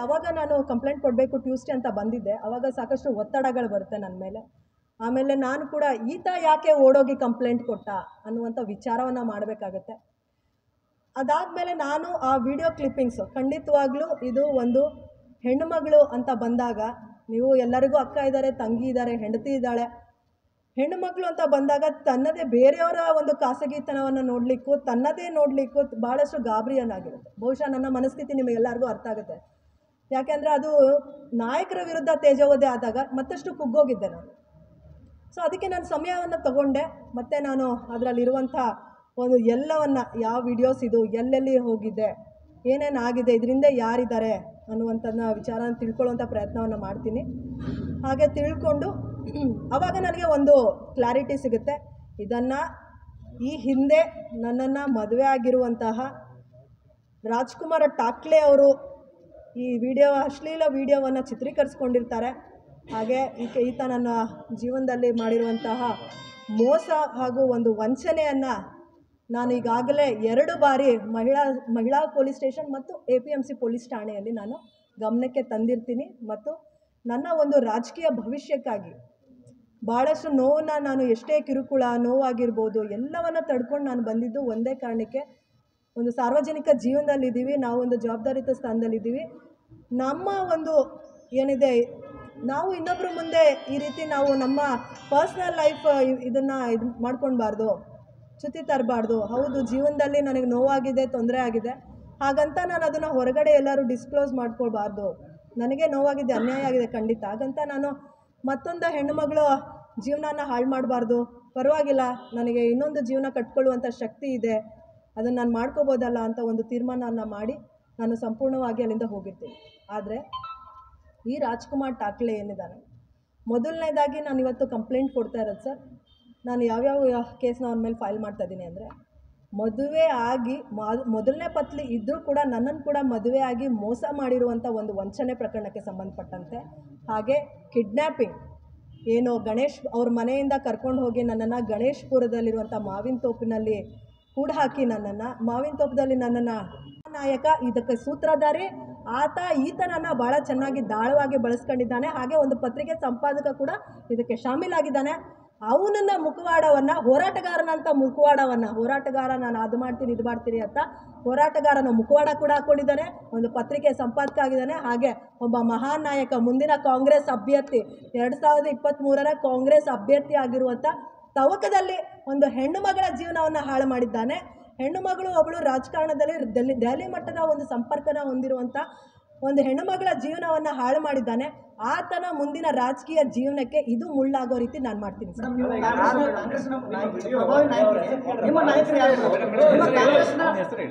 ಯಾವಾಗ ನಾನು ಕಂಪ್ಲೇಂಟ್ ಕೊಡಬೇಕು ಟ್ಯೂಸ್ಡೇ ಅಂತ ಬಂದಿದ್ದೆ ಆವಾಗ ಸಾಕಷ್ಟು ಒತ್ತಡಗಳು ಬರುತ್ತೆ ನನ್ನ ಮೇಲೆ ಆಮೇಲೆ ನಾನು ಕೂಡ ಈತ ಯಾಕೆ ಓಡೋಗಿ ಕಂಪ್ಲೇಂಟ್ ಕೊಟ್ಟ ಅನ್ನುವಂಥ ವಿಚಾರವನ್ನು ಮಾಡಬೇಕಾಗತ್ತೆ ಅದಾದಮೇಲೆ ನಾನು ಆ ವಿಡಿಯೋ ಕ್ಲಿಪ್ಪಿಂಗ್ಸು ಖಂಡಿತವಾಗ್ಲೂ ಇದು ಒಂದು ಹೆಣ್ಣುಮಗಳು ಅಂತ ಬಂದಾಗ ನೀವು ಎಲ್ಲರಿಗೂ ಅಕ್ಕ ಇದ್ದಾರೆ ತಂಗಿ ಇದ್ದಾರೆ ಹೆಂಡತಿ ಇದ್ದಾಳೆ ಹೆಣ್ಣು ಮಕ್ಕಳು ಅಂತ ಬಂದಾಗ ತನ್ನದೇ ಬೇರೆಯವರ ಒಂದು ಖಾಸಗಿತನವನ್ನು ನೋಡಲಿಕ್ಕೂ ತನ್ನದೇ ನೋಡಲಿಕ್ಕೂ ಭಾಳಷ್ಟು ಗಾಬರಿಯನ್ನಾಗಿರುತ್ತೆ ಬಹುಶಃ ನನ್ನ ಮನಸ್ಥಿತಿ ನಿಮಗೆಲ್ಲರಿಗೂ ಅರ್ಥ ಆಗುತ್ತೆ ಯಾಕೆಂದರೆ ಅದು ನಾಯಕರ ವಿರುದ್ಧ ತೇಜೋವಧೆ ಆದಾಗ ಮತ್ತಷ್ಟು ಕುಗ್ಗೋಗಿದ್ದೆ ನಾನು ಸೊ ಅದಕ್ಕೆ ನಾನು ಸಮಯವನ್ನು ತಗೊಂಡೆ ಮತ್ತು ನಾನು ಅದರಲ್ಲಿರುವಂಥ ಒಂದು ಎಲ್ಲವನ್ನು ಯಾವ ವಿಡಿಯೋಸ್ ಇದು ಎಲ್ಲೆಲ್ಲಿ ಹೋಗಿದೆ ಏನೇನು ಆಗಿದೆ ಇದರಿಂದ ಯಾರಿದ್ದಾರೆ ಅನ್ನುವಂಥದ್ದನ್ನ ವಿಚಾರನ ತಿಳ್ಕೊಳ್ಳುವಂಥ ಪ್ರಯತ್ನವನ್ನು ಮಾಡ್ತೀನಿ ಹಾಗೆ ತಿಳ್ಕೊಂಡು ಆವಾಗ ನನಗೆ ಒಂದು ಕ್ಲಾರಿಟಿ ಸಿಗುತ್ತೆ ಇದನ್ನು ಈ ಹಿಂದೆ ನನ್ನನ್ನು ಮದುವೆ ಆಗಿರುವಂತಹ ರಾಜ್ಕುಮಾರ ಟಾಕ್ಲೆ ಅವರು ಈ ವಿಡಿಯೋ ಅಶ್ಲೀಲ ವಿಡಿಯೋವನ್ನು ಚಿತ್ರೀಕರಿಸ್ಕೊಂಡಿರ್ತಾರೆ ಹಾಗೆ ಈಕೆ ಈತ ನನ್ನ ಜೀವನದಲ್ಲಿ ಮಾಡಿರುವಂತಹ ಮೋಸ ಹಾಗೂ ಒಂದು ವಂಚನೆಯನ್ನು ನಾನು ಈಗಾಗಲೇ ಎರಡು ಬಾರಿ ಮಹಿಳಾ ಮಹಿಳಾ ಪೊಲೀಸ್ ಸ್ಟೇಷನ್ ಮತ್ತು A P M C police ಠಾಣೆಯಲ್ಲಿ ನಾನು ಗಮನಕ್ಕೆ ತಂದಿರ್ತೀನಿ ಮತ್ತು ನನ್ನ ಒಂದು ರಾಜಕೀಯ ಭವಿಷ್ಯಕ್ಕಾಗಿ ಭಾಳಷ್ಟು ನೋವನ್ನ ನಾನು ಎಷ್ಟೇ ಕಿರುಕುಳ ನೋವಾಗಿರ್ಬೋದು ಎಲ್ಲವನ್ನ ತಡ್ಕೊಂಡು ನಾನು ಬಂದಿದ್ದು ಒಂದೇ ಕಾರಣಕ್ಕೆ ಒಂದು ಸಾರ್ವಜನಿಕ ಜೀವನದಲ್ಲಿದ್ದೀವಿ ನಾವು ಒಂದು ಜವಾಬ್ದಾರಿತ ಸ್ಥಾನದಲ್ಲಿದ್ದೀವಿ ನಮ್ಮ ಒಂದು ಏನಿದೆ ನಾವು ಇನ್ನೊಬ್ಬರ ಮುಂದೆ ಈ ರೀತಿ ನಾವು ನಮ್ಮ ಪರ್ಸ್ನಲ್ ಲೈಫ್ ಇದನ್ನು ಇದು ಮಾಡ್ಕೊಳ್ಬಾರ್ದು ಚ್ಯುತಿ ತರಬಾರ್ದು ಹೌದು ಜೀವನದಲ್ಲಿ ನನಗೆ ನೋವಾಗಿದೆ ತೊಂದರೆ ಆಗಿದೆ ಹಾಗಂತ ನಾನು ಅದನ್ನು ಹೊರಗಡೆ ಎಲ್ಲರೂ ಡಿಸ್ಕ್ಲೋಸ್ ಮಾಡ್ಕೊಳ್ಬಾರ್ದು ನನಗೆ ನೋವಾಗಿದೆ ಅನ್ಯಾಯ ಆಗಿದೆ ಖಂಡಿತ ಹಾಗಂತ ನಾನು ಮತ್ತೊಂದು ಹೆಣ್ಣುಮಗಳು ಜೀವನನ ಹಾಳು ಮಾಡಬಾರ್ದು ಪರವಾಗಿಲ್ಲ ನನಗೆ ಇನ್ನೊಂದು ಜೀವನ ಕಟ್ಕೊಳ್ಳುವಂಥ ಶಕ್ತಿ ಇದೆ ಅದನ್ನು ನಾನು ಮಾಡ್ಕೋಬೋದಲ್ಲ ಅಂತ ಒಂದು ತೀರ್ಮಾನವನ್ನು ಮಾಡಿ ನಾನು ಸಂಪೂರ್ಣವಾಗಿ ಅಲ್ಲಿಂದ ಹೋಗಿರ್ತೀನಿ ಆದರೆ ಈ ರಾಜ್ಕುಮಾರ್ ಠಾಕ್ಲೆ ಏನಿದ್ದಾನೆ ಮೊದಲನೇದಾಗಿ ನಾನು ಇವತ್ತು ಕಂಪ್ಲೇಂಟ್ ಕೊಡ್ತಾ ಇರೋದು ಸರ್ ನಾನು ಯಾವ್ಯಾವ ಕೇಸ್ನ ಅವನ ಮೇಲೆ ಫೈಲ್ ಮಾಡ್ತಾ ಇದ್ದೀನಿ ಅಂದರೆ ಮದುವೆ ಆಗಿ ಮಾ- ಮೊದಲನೇ ಪತ್ಲಿ ಇದ್ದರೂ ಕೂಡ ನನ್ನನ್ನು ಕೂಡ ಮದುವೆ ಆಗಿ ಮೋಸ ಮಾಡಿರುವಂಥ ಒಂದು ವಂಚನೆ ಪ್ರಕರಣಕ್ಕೆ ಸಂಬಂಧಪಟ್ಟಂತೆ ಹಾಗೆ ಕಿಡ್ನ್ಯಾಪಿಂಗ್ ಏನು ಗಣೇಶ್ ಅವ್ರ ಮನೆಯಿಂದ ಕರ್ಕೊಂಡು ಹೋಗಿ ನನ್ನನ್ನು ಗಣೇಶ್ಪುರದಲ್ಲಿರುವಂಥ ಮಾವಿನ ತೋಪಿನಲ್ಲಿ ಕೂಡ ಹಾಕಿ ನನ್ನನ್ನು ಮಾವಿನ ತೋಪದಲ್ಲಿ ನನ್ನನ್ನು ನಾಯಕ ಇದಕ್ಕೆ ಸೂತ್ರಧಾರಿ ಆತ ಈತನನ್ನು ಭಾಳ ಚೆನ್ನಾಗಿ ದಾಳವಾಗಿ ಬಳಸ್ಕೊಂಡಿದ್ದಾನೆ ಹಾಗೆ ಒಂದು ಪತ್ರಿಕೆ ಸಂಪಾದಕ ಕೂಡ ಇದಕ್ಕೆ ಶಾಮೀಲಾಗಿದ್ದಾನೆ ಅವನನ್ನ ಮುಖವಾಡವನ್ನು ಹೋರಾಟಗಾರನಂತ ಮುಖವಾಡವನ್ನು ಹೋರಾಟಗಾರ ನಾನು ಅದು ಮಾಡ್ತೀನಿ ಇದು ಮಾಡ್ತೀನಿ ಅಂತ ಹೋರಾಟಗಾರನ ಮುಖವಾಡ ಕೂಡ ಹಾಕ್ಕೊಂಡಿದ್ದಾನೆ ಒಂದು ಪತ್ರಿಕೆ ಸಂಪಾದಕ ಆಗಿದ್ದಾನೆ ಹಾಗೆ ಒಬ್ಬ ಮಹಾನ್ ನಾಯಕ ಮುಂದಿನ ಕಾಂಗ್ರೆಸ್ ಅಭ್ಯರ್ಥಿ ಎರಡು ಸಾವಿರದ ಇಪ್ಪತ್ತ್ಮೂರರ ಕಾಂಗ್ರೆಸ್ ಅಭ್ಯರ್ಥಿ ಆಗಿರುವಂಥ ತವಕದಲ್ಲಿ ಒಂದು ಹೆಣ್ಣು ಮಗಳ ಜೀವನವನ್ನು ಹಾಳು ಮಾಡಿದ್ದಾನೆ ಹೆಣ್ಣು ಮಗಳು ಒಬ್ಬಳು ರಾಜಕಾರಣದಲ್ಲಿ ಡೆಲ್ಲಿ ದೆಹಲಿ ಮಟ್ಟದ ಒಂದು ಸಂಪರ್ಕನ ಹೊಂದಿರುವಂಥ ಒಂದು ಹೆಣ್ಣು ಮಗಳ ಜೀವನವನ್ನು ಹಾಳು ಮಾಡಿದ್ದಾನೆ ಆತನ ಮುಂದಿನ ರಾಜಕೀಯ ಜೀವನಕ್ಕೆ ಇದು ಮುಳ್ಳಾಗೋ ರೀತಿ ನಾನು ಮಾಡ್ತೀನಿ ಸರ್ ಕಾಂಗ್ರೆಸ್ನ ನಾಯಕರು, ಪ್ರಭಾವಿ ನಾಯಕರು, ನಿಮ್ಮ ನಾಯಕರು ಯಾರು? ನಿಮ್ಮ ಕಾಂಗ್ರೆಸ್ನ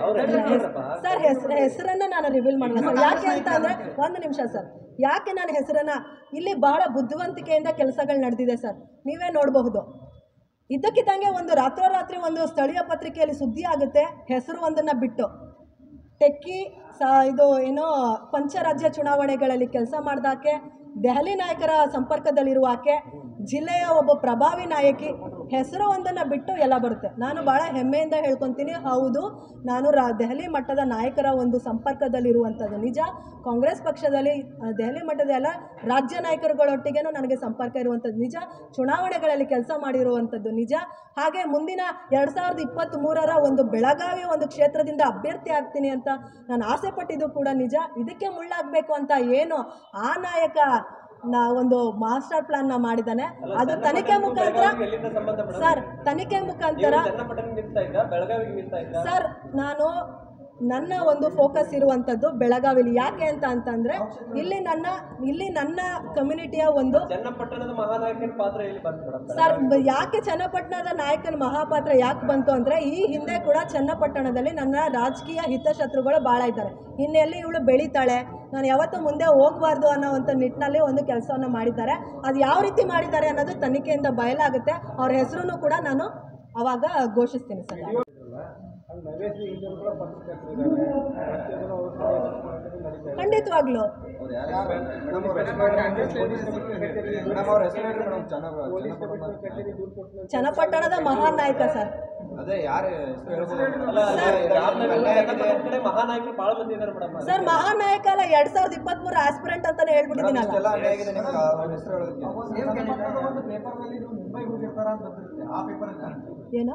ಸರ್ ಹೆಸರು ಹೆಸರನ್ನ ನಾನು ರಿವೀಲ್ ಮಾಡಲ್ಲ ಸರ್ ಯಾಕೆ ಅಂತ ಅಂದರೆ ಒಂದು ನಿಮಿಷ ಸರ್ ಯಾಕೆ ನಾನು ಹೆಸರನ್ನ ಇಲ್ಲಿ ಬಹಳ ಬುದ್ಧಿವಂತಿಕೆಯಿಂದ ಕೆಲಸಗಳು ನಡೆದಿದೆ ಸರ್ ನೀವೇ ನೋಡಬಹುದು ಇದ್ದಕ್ಕಿದ್ದಂಗೆ ಒಂದು ರಾತ್ರೋರಾತ್ರಿ ಒಂದು ಸ್ಥಳೀಯ ಪತ್ರಿಕೆಯಲ್ಲಿ ಸುದ್ದಿ ಆಗುತ್ತೆ ಹೆಸರು ಒಂದನ್ನು ಬಿಟ್ಟು ಟೆಕ್ಕಿ ಸ ಇದು ಏನೋ ಪಂಚರಾಜ್ಯ ಚುನಾವಣೆಗಳಲ್ಲಿ ಕೆಲಸ ಮಾಡ್ದಾಕೆ ದೆಹಲಿ ನಾಯಕರ ಸಂಪರ್ಕದಲ್ಲಿರುವ ಆಕೆ ಜಿಲ್ಲೆಯ ಒಬ್ಬ ಪ್ರಭಾವಿ ನಾಯಕಿ ಹೆಸರು ಒಂದನ್ನು ಬಿಟ್ಟು ಎಲ್ಲ ಬರುತ್ತೆ ನಾನು ಭಾಳ ಹೆಮ್ಮೆಯಿಂದ ಹೇಳ್ಕೊತೀನಿ ಹೌದು ನಾನು ರಾ ದೆಹಲಿ ಮಟ್ಟದ ನಾಯಕರ ಒಂದು ಸಂಪರ್ಕದಲ್ಲಿರುವಂಥದ್ದು ನಿಜ ಕಾಂಗ್ರೆಸ್ ಪಕ್ಷದಲ್ಲಿ ಆ, ದೆಹಲಿ ಮಟ್ಟದ ಎಲ್ಲ ರಾಜ್ಯ ನಾಯಕರುಗಳೊಟ್ಟಿಗೇನೂ ನನಗೆ ಸಂಪರ್ಕ ಇರುವಂಥದ್ದು ನಿಜ ಚುನಾವಣೆಗಳಲ್ಲಿ ಕೆಲಸ ಮಾಡಿರುವಂಥದ್ದು ನಿಜ ಹಾಗೆ ಮುಂದಿನ ಎರಡು ಸಾವಿರದ ಇಪ್ಪತ್ತ್ಮೂರರ ಒಂದು ಬೆಳಗಾವಿ ಒಂದು ಕ್ಷೇತ್ರದಿಂದ ಅಭ್ಯರ್ಥಿ ಆಗ್ತೀನಿ ಅಂತ ನಾನು ಆಸೆ ಪಟ್ಟಿದ್ದು ಕೂಡ ನಿಜ ಇದಕ್ಕೆ ಮುಳ್ಳಾಗಬೇಕು ಅಂತ ಏನು ಆ ನಾಯಕ ನಾ ಒಂದು ಮಾಸ್ಟರ್ ಪ್ಲಾನ್ನ ಮಾಡಿದ್ದಾನೆ ಅದು ತನಿಖೆ ಮುಖಾಂತರ ಸರ್ ತನಿಖೆ ಮುಖಾಂತರ ಸರ್ ನಾನು ನನ್ನ ಒಂದು ಫೋಕಸ್ ಇರುವಂಥದ್ದು ಬೆಳಗಾವಿಲಿ ಯಾಕೆ ಅಂತ ಅಂತಂದ್ರೆ ಇಲ್ಲಿ ನನ್ನ ಇಲ್ಲಿ ನನ್ನ ಕಮ್ಯುನಿಟಿಯ ಒಂದು ಚನ್ನಪಟ್ಟಣದ ಮಹಾನಾಯಕನ ಪಾತ್ರ ಇಲ್ಲಿ ಬಂತು ಮೇಡಮ್ ಸರ್ ಬ- ಯಾಕೆ ಚನ್ನಪಟ್ಟಣದ ನಾಯಕನ ಮಹಾಪಾತ್ರ ಯಾಕೆ ಬಂತು ಅಂದರೆ ಈ ಹಿಂದೆ ಕೂಡ ಚನ್ನಪಟ್ಟಣದಲ್ಲಿ ನನ್ನ ರಾಜಕೀಯ ಹಿತಶತ್ರುಗಳು ಭಾಳ ಇದ್ದಾರೆ ಇನ್ನೆಲ್ಲಿ ಇವಳು ಬೆಳೀತಾಳೆ ನಾನು ಯಾವತ್ತೂ ಮುಂದೆ ಹೋಗಬಾರ್ದು ಅನ್ನೋ ಒಂದು ನಿಟ್ಟಿನಲ್ಲಿ ಒಂದು ಕೆಲಸವನ್ನು ಮಾಡಿದ್ದಾರೆ ಅದು ಯಾವ ರೀತಿ ಮಾಡಿದ್ದಾರೆ ಅನ್ನೋದು ತನಿಖೆಯಿಂದ ಬಯಲಾಗುತ್ತೆ ಅವ್ರ ಹೆಸರು ಕೂಡ ನಾನು ಅವಾಗ ಘೋಷಿಸ್ತೀನಿ ಸರ್ ಖಂಡಿತವಾಗ್ಲೂ ಚನ್ನಪಟ್ಟಣದ ಮಹಾನ್ ನಾಯಕ ಸರ್ ಅದೇ ಯಾರು ಹೆಸರು ಹೇಳ್ಬೋದು ಅಲ್ಲ ರಾಮನಗರ ಕಡೆ ಮಹಾನಾಯಕರು ಬಹಳ ಮಂದಿ ಇದಾರೆ ಮೇಡಮ್ ಸರ್ ಮಹಾನಾಯಕ ಅಲ್ಲ ಎರಡ್ ಸಾವಿರದ ಇಪ್ಪತ್ಮೂರು ಆಸ್ಪಿರೆಂಟ್ ಅಂತಾನೆ ಹೇಳ್ಬಿಟ್ಟಿದ್ದೀನಲ್ಲ ಇಷ್ಟೆಲ್ಲ ಅನ್ಯಾಯ ಆಗಿದೆ ನಿಮ್ಗೆ ಅವ್ರ ಹೆಸರು ಹೇಳೋದಕ್ಕೆ ನೀವು ಕೆಟ್ಟದ್ದು ಒಂದು ಪೇಪರ್ನಲ್ಲಿ ನೀವು ಮುಂಬೈಗೆ ಹೋಗಿರ್ತಾರ ಅಂತ ಬಂದಿರುತ್ತೆ ಆ ಪೇಪರ್ ಏನು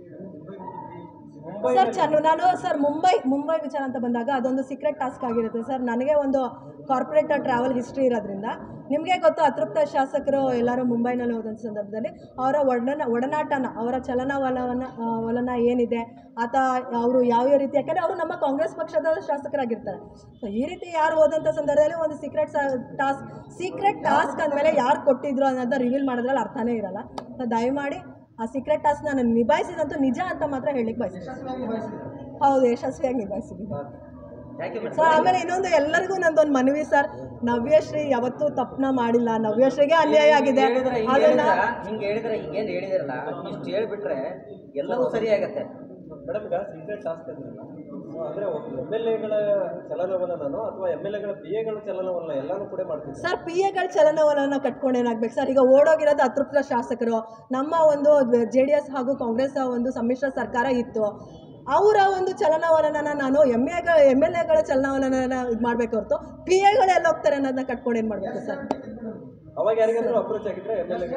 ಸರ್ ಚನ್ನು ನಾನು ಸರ್ ಮುಂಬೈ ಮುಂಬೈ ವಿಚಾರ ಅಂತ ಬಂದಾಗ ಅದೊಂದು ಸೀಕ್ರೆಟ್ ಟಾಸ್ಕ್ ಆಗಿರುತ್ತೆ ಸರ್ ನನಗೆ ಒಂದು ಕಾರ್ಪೊರೇಟ್ ಟ್ರಾವೆಲ್ ಹಿಸ್ಟ್ರಿ ಇರೋದ್ರಿಂದ ನಿಮಗೆ ಗೊತ್ತು ಅತೃಪ್ತ ಶಾಸಕರು ಎಲ್ಲರೂ ಮುಂಬೈನಲ್ಲಿ ಹೋದಂಥ ಸಂದರ್ಭದಲ್ಲಿ ಅವರ ಒಡನ ಒಡನಾಟನ ಅವರ ಚಲನವಲನ ಆ, ವಲನ ಏನಿದೆ ಆತ ಅವರು ಯಾವ್ಯಾವ ರೀತಿ ಯಾಕಂದರೆ ಅವರು ನಮ್ಮ ಕಾಂಗ್ರೆಸ್ ಪಕ್ಷದ ಶಾಸಕರಾಗಿರ್ತಾರೆ ಸೊ ಈ ರೀತಿ ಯಾರು ಹೋದಂಥ ಸಂದರ್ಭದಲ್ಲಿ ಒಂದು ಸೀಕ್ರೆಟ್ ಟಾಸ್ಕ್ ಸೀಕ್ರೆಟ್ ಟಾಸ್ಕ್ ಅಂದಮೇಲೆ ಯಾರು ಕೊಟ್ಟಿದ್ರು ಅನ್ನೋದನ್ನ ರಿವೀಲ್ ಮಾಡೋದ್ರಲ್ಲಿ ಅರ್ಥನೇ ಇರಲ್ಲ ಸೊ ದಯಮಾಡಿ ಆ ಸೀಕ್ರೆಟ್ ಟಾಸ್ಕ್ ನಾನು ನಿಭಾಯಿಸಿದಂತೂ ನಿಜ ಅಂತ ಮಾತ್ರ ಹೇಳಲಿಕ್ಕೆ ಬಯಸ್ತೀನಿ ಹೌದು ಯಶಸ್ವಿಯಾಗಿ ನಿಭಾಯಿಸಿದ್ದೀನಿ ಸೊ ಆಮೇಲೆ ಇನ್ನೊಂದು ಎಲ್ಲರಿಗೂ ನಂದೊಂದು ಮನವಿ ಸರ್ ನವ್ಯಶ್ರೀ ಯಾವತ್ತೂ ತಪ್ಪನ ಮಾಡಿಲ್ಲ ನವ್ಯಶ್ರೀಗೆ ಅನ್ಯಾಯ ಆಗಿದೆ ಅದನ್ನ ಹಿಂಗೆ ಹೇಳಿದ್ರೆ ಈಗೇನು ಹೇಳಿದಿರಲ್ಲ ಇಷ್ಟು ಹೇಳ್ಬಿಟ್ರೆ ಎಲ್ಲವೂ ಸರಿ ಆಗತ್ತೆ ಮೇಡಮ್ ಈಗ ಸೀಕ್ರೆಟ್ ಟಾಸ್ಕ್ ಅಂದ್ರಲ್ಲ So, ಅಂದ್ರೆ ಎಮ್ ಎಲ್ ಎಗಳ ಚಲನವಲನನೋ ಅಥವಾ ಎಮ್ ಎಲ್ ಎಗಳ ಪಿ ಎಗಳ ಚಲನವಲನ ಎಲ್ಲಾನು ಕೂಡ ಮಾಡ್ತಿದ್ದಾರೆ ಸರ್ ಪಿ ಎಗಳ ಚಲನವಲನ ಕಟ್ಕೊಂಡು ಏನಾಗ್ಬೇಕು ಸರ್ ಈಗ ಓಡೋಗಿರೋದು ಅತೃಪ್ತ ಶಾಸಕರು ನಮ್ಮ ಒಂದು ಜೆ ಡಿ ಎಸ್ ಹಾಗೂ ಕಾಂಗ್ರೆಸ್ ಒಂದು ಸಮ್ಮಿಶ್ರ ಸರ್ಕಾರ ಇತ್ತು ಅವರ ಒಂದು ಚಲನವಲನ ನಾನು ಎಮ್ ಎ ಎಮ್ ಎಲ್ ಎಗಳ ಚಲನವಲನ ಇದು ಮಾಡಬೇಕು ಹೊರತು ಪಿ ಎಗಳು ಎಲ್ಲ ಹೋಗ್ತಾರೆ ಅನ್ನೋದನ್ನ ಕಟ್ಕೊಂಡು ಏನು ಮಾಡಬೇಕು ಸರ್ ಅವಾಗ ಯಾರಿಗಾದ್ರೂ ಅಪ್ರೋಚ್ ಆಗಿದ್ರೆ M L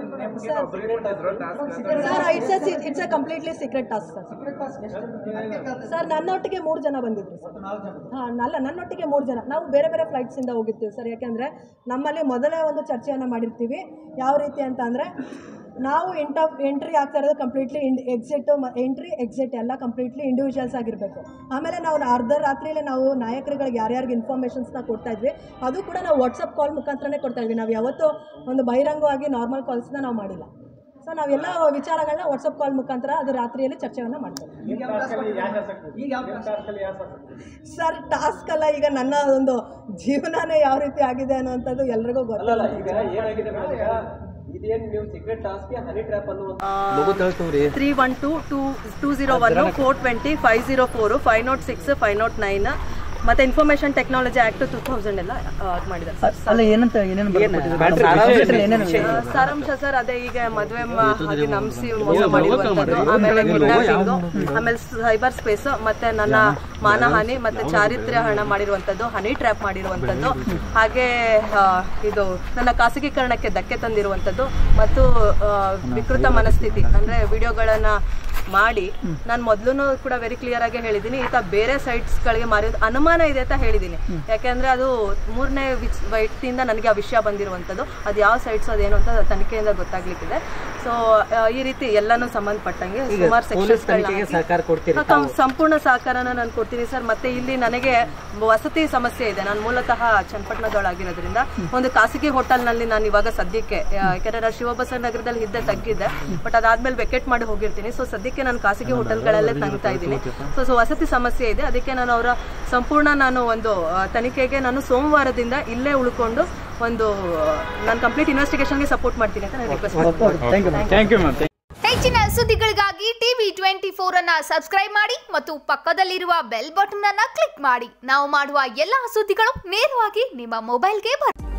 sir it's a it's a completely secret task sir sir ನನ್ನೊಟ್ಟಿಗೆ ಮೂರು ಜನ ಬಂದಿದ್ರು ಸರ್ ಹಾಂ ಅಲ್ಲ ನನ್ನೊಟ್ಟಿಗೆ ಮೂರು ಜನ ನಾವು ಬೇರೆ ಬೇರೆ ಫ್ಲೈಟ್ಸಿಂದ ಹೋಗಿರ್ತೀವಿ ಸರ್ ಯಾಕೆಂದರೆ ನಮ್ಮಲ್ಲಿ ಮೊದಲೇ ಒಂದು ಚರ್ಚೆಯನ್ನು ಮಾಡಿರ್ತೀವಿ ಯಾವ ರೀತಿ ಅಂತ ಅಂದರೆ ನಾವು ಎಂಟ ಎಂಟ್ರಿ ಆಗ್ತಾ ಇರೋದು completely and exit entry exit ಎಲ್ಲ ಕಂಪ್ಲೀಟ್ಲಿ ಇಂಡಿವಿಜುವಲ್ಸ್ ಆಗಿರಬೇಕು ಆಮೇಲೆ ನಾವು ಅರ್ಧ ರಾತ್ರಿಯಲ್ಲೇ ನಾವು ನಾಯಕರುಗಳಿಗೆ ಯಾರ್ಯಾರಿಗೆ ಇನ್ಫಾರ್ಮೇಷನ್ಸ್ನ ಕೊಡ್ತಾ ಇದ್ವಿ ಅದು ಕೂಡ ನಾವು ವಾಟ್ಸಪ್ ಕಾಲ್ ಮುಖಾಂತರನೇ ಕೊಡ್ತಾ ಇದ್ವಿ ನಾವು ಯಾವತ್ತೂ ಒಂದು ಬಹಿರಂಗವಾಗಿ ನಾರ್ಮಲ್ ಕಾಲ್ಸ್ನ ನಾವು ಮಾಡಿಲ್ಲ ಸೊ ನಾವೆಲ್ಲ ವಿಚಾರಗಳನ್ನ ವಾಟ್ಸಪ್ ಕಾಲ್ ಮುಖಾಂತರ ಅದು ರಾತ್ರಿಯಲ್ಲಿ ಚರ್ಚೆಯನ್ನು ಮಾಡ್ತೇವೆ ಈಗ ಯಾವ ಸರ್ ಟಾಸ್ಕ್ ಅಲ್ಲ ಈಗ ನನ್ನ ಒಂದು ಜೀವನನೇ ಯಾವ ರೀತಿ ಆಗಿದೆ ಅನ್ನುವಂಥದ್ದು ಎಲ್ರಿಗೂ ಅಲ್ಲ ಅಲ್ಲ ಗೊತ್ತಲ್ಲ ಈಗ ಏನಾಗಿದೆ ಮೇಡಮ್ ಈಗ ಇದೇನ್ ನೀವು ಸೀಕ್ರೆಟ್ ಟಾಸ್ಕ್ಗೆ ಹನಿ ಟ್ರ್ಯಾಪ್ ಅನ್ನುವಂತ three one two two two zero one four twenty five zero four five naught six five naught nine ಮತ್ತೆ information technology act two thousand ಎಲ್ಲ ಆ, ಮಾಡಿದ್ದಾರೆ ಸರ್ ಅಲ್ಲ ಏನಂತ ಏನೇನು ಏನೇನು ಆ, ಸಾರಾಂಶ ಸರ್ ಅದೇ ಈಗ ಮದುವೆ ಹಾಗೆ ನಂಬಿಸಿ ಮೋಸ ಮಾಡಿರುವಂಥದ್ದು ಆಮೇಲೆ ಕಿಡ್ನಾಪಿಂಗು ಆಮೇಲೆ ಸೈಬರ್ ಸ್ಪೇಸ್ ಮತ್ತೆ ನನ್ನ ಮಾನಹಾನಿ ಮತ್ತೆ ಚಾರಿತ್ರ್ಯ ಹಣ ಮಾಡಿರುವಂಥದ್ದು ಹನಿ ಟ್ರ್ಯಾಪ್ ಮಾಡಿರುವಂಥದ್ದು ಹಾಗೆ ಆ, ಇದು ನನ್ನ ಖಾಸಗೀಕರಣಕ್ಕೆ ಧಕ್ಕೆ ತಂದಿರುವಂಥದ್ದು ಮತ್ತು ಆ, ವಿಕೃತ ಮನಸ್ಥಿತಿ ಅಂದ್ರೆ ವಿಡಿಯೋಗಳನ್ನ ಮಾಡಿ ನಾನು ಮೊದಲು ಕೂಡ ವೆರಿ ಕ್ಲಿಯರ್ ಆಗಿ ಹೇಳಿದ್ದೀನಿ ಈತ ಬೇರೆ ಸೈಟ್ಸ್ಗಳಿಗೆ ಮಾರಿದ ಅನುಮಾನ ಇದೆ ಅಂತ ಹೇಳಿದ್ದೀನಿ ಯಾಕೆಂದ್ರೆ ಅದು ಮೂರನೇ ವಿಚ್ ವ್ಯಕ್ತಿಯಿಂದ ನನಗೆ ಆ ವಿಷಯ ಬಂದಿರುವಂಥದ್ದು ಅದು ಯಾವ ಸೈಟ್ಸ್ ಅದೇನು ಅಂತ ತನಿಖೆಯಿಂದ ಗೊತ್ತಾಗ್ಲಿಕ್ಕಿದೆ ಸೊ ಈ ರೀತಿ ಎಲ್ಲಾನು ಸಂಬಂಧಪಟ್ಟಂಗೆ ಸುಮಾರು ಸೆಕ್ಷನ್ಸ್ ಸಂಪೂರ್ಣ ಸಹಕಾರನ ನಾನು ಕೊಡ್ತೀನಿ ಸರ್ ಮತ್ತೆ ಇಲ್ಲಿ ನನಗೆ ವಸತಿ ಸಮಸ್ಯೆ ಇದೆ ನಾನು ಮೂಲತಃ ಚನ್ನಪಟ್ಟಣದೊಳಗಿರೋದ್ರಿಂದ ಒಂದು ಖಾಸಗಿ ಹೋಟೆಲ್ನಲ್ಲಿ ನಾನು ಇವಾಗ ಸದ್ಯಕ್ಕೆ ಆ, ಯಾಕಂದ್ರೆ ನಾನು ಶಿವಬಸವ ನಗರದಲ್ಲಿ ಇದ್ದೆ ತಗ್ಗಿದ್ದೆ ಬಟ್ ಅದಾದ್ಮೇಲೆ ವೆಕೆಟ್ ಮಾಡಿ ಹೋಗಿರ್ತೀನಿ ಸೊ ಸದ್ಯಕ್ಕೆ ನಾನು ಖಾಸಗಿ ಹೋಟೆಲ್ಗಳಲ್ಲೇ ತಂಗ್ತಾ ಇದ್ದೀನಿ ಸೊ ಸೊ ವಸತಿ ಸಮಸ್ಯೆ ಇದೆ ಅದಕ್ಕೆ ನಾನು ಅವರ ಸಂಪೂರ್ಣ ನಾನು ಒಂದು ಆ, ತನಿಖೆಗೆ ನಾನು ಸೋಮವಾರದಿಂದ ಇಲ್ಲೇ ಉಳ್ಕೊಂಡು ಒಂದು ನಾನು ಕಂಪ್ಲೀಟ್ ಇನ್ವೆಸ್ಟಿಗೇಷನ್ಗೆ ಸಪೋರ್ಟ್ ಮಾಡ್ತೀನಿ ಅಂತ ನಾನು ರಿಕ್ವೆಸ್ಟ್ ಹೆಚ್ಚಿನ ಸುದ್ದಿಗಳಿಗಾಗಿ ಟಿವಿ ಟ್ವೆಂಟಿ ಫೋರ್ ಅನ್ನ ಸಬ್ಸ್ಕ್ರೈಬ್ ಮಾಡಿ ಮತ್ತು ಪಕ್ಕದಲ್ಲಿರುವ ಬೆಲ್ ಬಟನ್ ಅನ್ನ ಕ್ಲಿಕ್ ಮಾಡಿ ನಾವು ಮಾಡುವ ಎಲ್ಲಾ ಸುದ್ದಿಗಳು ನೇರವಾಗಿ ನಿಮ್ಮ ಮೊಬೈಲ್ಗೆ ಬರುತ್ತೆ